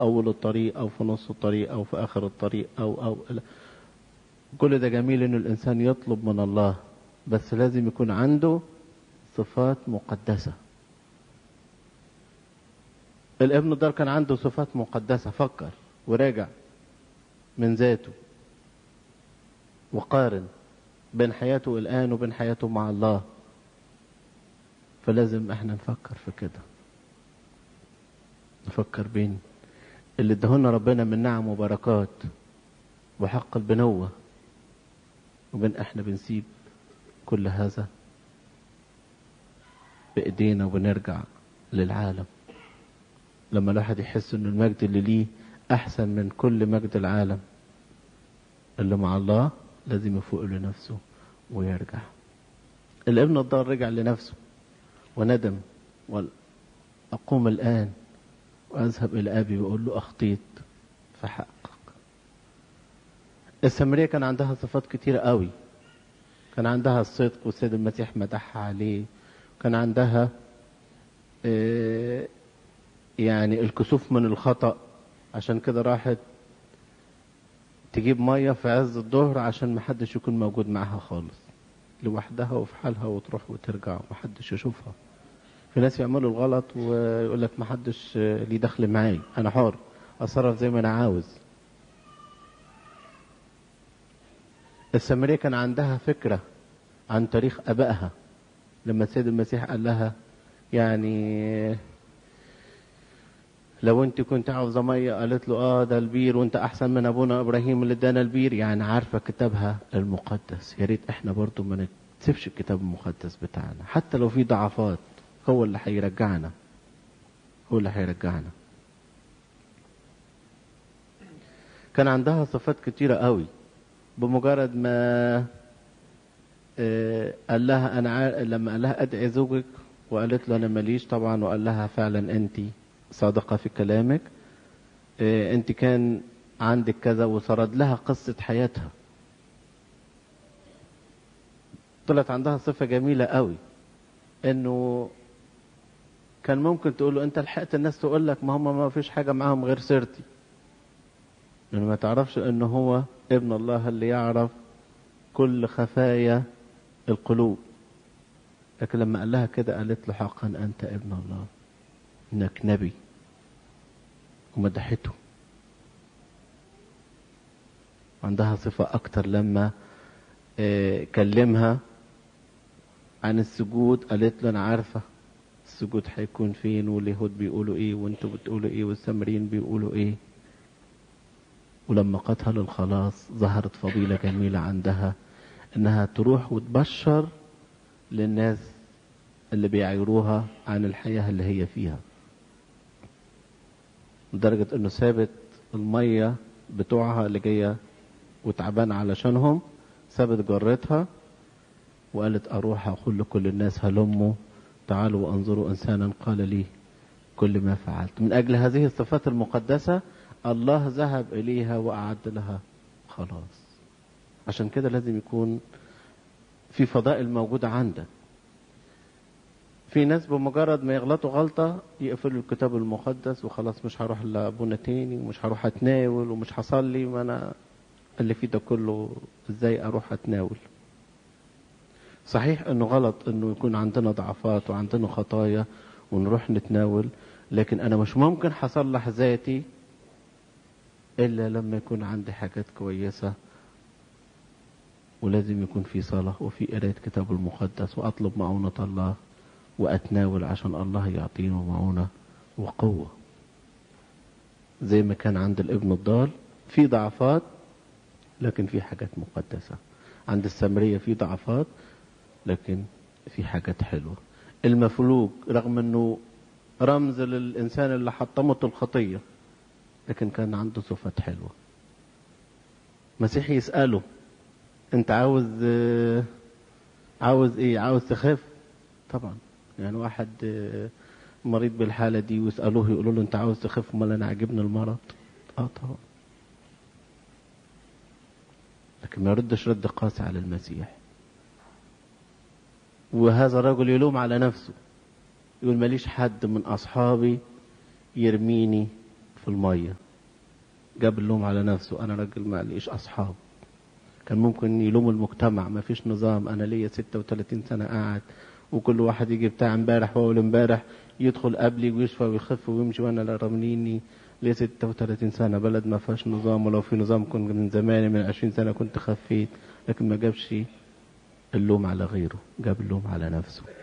أول الطريق أو في نص الطريق أو في آخر الطريق أو أو إلى كل ده جميل إن الإنسان يطلب من الله بس لازم يكون عنده صفات مقدسة الابن الدار كان عنده صفات مقدسة فكر وراجع من ذاته وقارن بين حياته الآن وبين حياته مع الله فلازم احنا نفكر في كده نفكر بين اللي ادهولنا ربنا من نعم وبركات وحق البنوة وبين احنا بنسيب كل هذا بإيدينا وبنرجع للعالم لما الواحد يحس ان المجد اللي ليه احسن من كل مجد العالم اللي مع الله لازم يفوق لنفسه ويرجع الابن الضال رجع لنفسه وندم وأقوم الآن وأذهب إلى أبي وأقول له أخطيت في حقك السامرية كان عندها صفات كتيرة قوي كان عندها الصدق والسيد المسيح مدحها عليه كان عندها يعني الكسوف من الخطأ عشان كده راحت تجيب مية في عز الظهر عشان محدش يكون موجود معاها خالص لوحدها وفي حالها وتروح وترجع ومحدش يشوفها في ناس يعملوا الغلط ويقول لك محدش ليه دخل معاي انا حر اتصرف زي ما انا عاوز السامريه كان عندها فكره عن تاريخ ابائها لما السيد المسيح قال لها يعني لو انت كنت عاوزه ميه قالت له اه ده البير وانت احسن من ابونا ابراهيم اللي ادانا البير يعني عارفه كتابها المقدس يا ريت احنا برضو ما نسيبش الكتاب المقدس بتاعنا حتى لو في ضعفات هو اللي هيرجعنا هو اللي هيرجعنا كان عندها صفات كتيرة قوي بمجرد ما آه قال لها انا عار... لما قال لها ادعي زوجك وقالت له انا ماليش طبعا وقال لها فعلا انت صادقة في كلامك آه انت كان عندك كذا وسرد لها قصة حياتها طلعت عندها صفة جميلة قوي انه كان ممكن تقول له انت لحقت الناس تقول لك ما هم ما فيش حاجة معاهم غير سيرتي لأنه ما تعرفش انه هو ابن الله اللي يعرف كل خفايا القلوب لكن لما قال لها كده قالت له حقا انت ابن الله انك نبي ومدحته عندها صفة اكتر لما اه كلمها عن السجود قالت له انا عارفة السجود هيكون فين واليهود بيقولوا ايه وانتوا بتقولوا ايه والسامريين بيقولوا ايه ولما قتها للخلاص ظهرت فضيلة جميلة عندها انها تروح وتبشر للناس اللي بيعيروها عن الحياة اللي هي فيها لدرجة انه سابت المية بتوعها اللي جاية وتعبانة علشانهم سابت جرتها وقالت اروح اقول لكل الناس هلموا تعالوا وانظروا انسانا قال لي كل ما فعلت من اجل هذه الصفات المقدسة الله ذهب اليها واعد لها خلاص عشان كده لازم يكون في فضائل موجودة عندك في ناس بمجرد ما يغلطوا غلطة يقفلوا الكتاب المقدس وخلاص مش هروح لأبونا تاني ومش هروح أتناول ومش هصلي ما أنا اللي فيه ده كله إزاي أروح أتناول صحيح إنه غلط إنه يكون عندنا ضعفات وعندنا خطايا ونروح نتناول لكن أنا مش ممكن هصلح ذاتي إلا لما يكون عندي حاجات كويسة ولازم يكون في صلاة وفي قراية كتاب المقدس وأطلب معونة الله وأتناول عشان الله يعطيني معونة وقوة زي ما كان عند الابن الضال في ضعفات لكن في حاجات مقدسة عند السامرية في ضعفات لكن في حاجات حلوة المفلوج رغم انه رمز للإنسان اللي حطمت الخطية لكن كان عنده صفات حلوة مسيحي يسأله انت عاوز عاوز ايه عاوز تخاف طبعا يعني واحد مريض بالحالة دي ويسألوه يقولوا له انت عاوز تخاف امال انا عاجبني المرض اه طبعا لكن ما يردش رد قاسي على المسيح وهذا الرجل يلوم على نفسه يقول ماليش حد من اصحابي يرميني في المية جاب اللوم على نفسه انا راجل ما ليش اصحاب كان ممكن يلوم المجتمع ما فيش نظام انا ليا 36 سنة قاعد وكل واحد يجي بتاع امبارح واول امبارح يدخل قبلي ويشفى ويخف ويمشي وانا لا رامنيني ليا 36 سنة بلد ما فيهاش نظام ولو في نظام كنت من زمان من 20 سنة كنت خفيت لكن ما جابش اللوم على غيره جاب اللوم على نفسه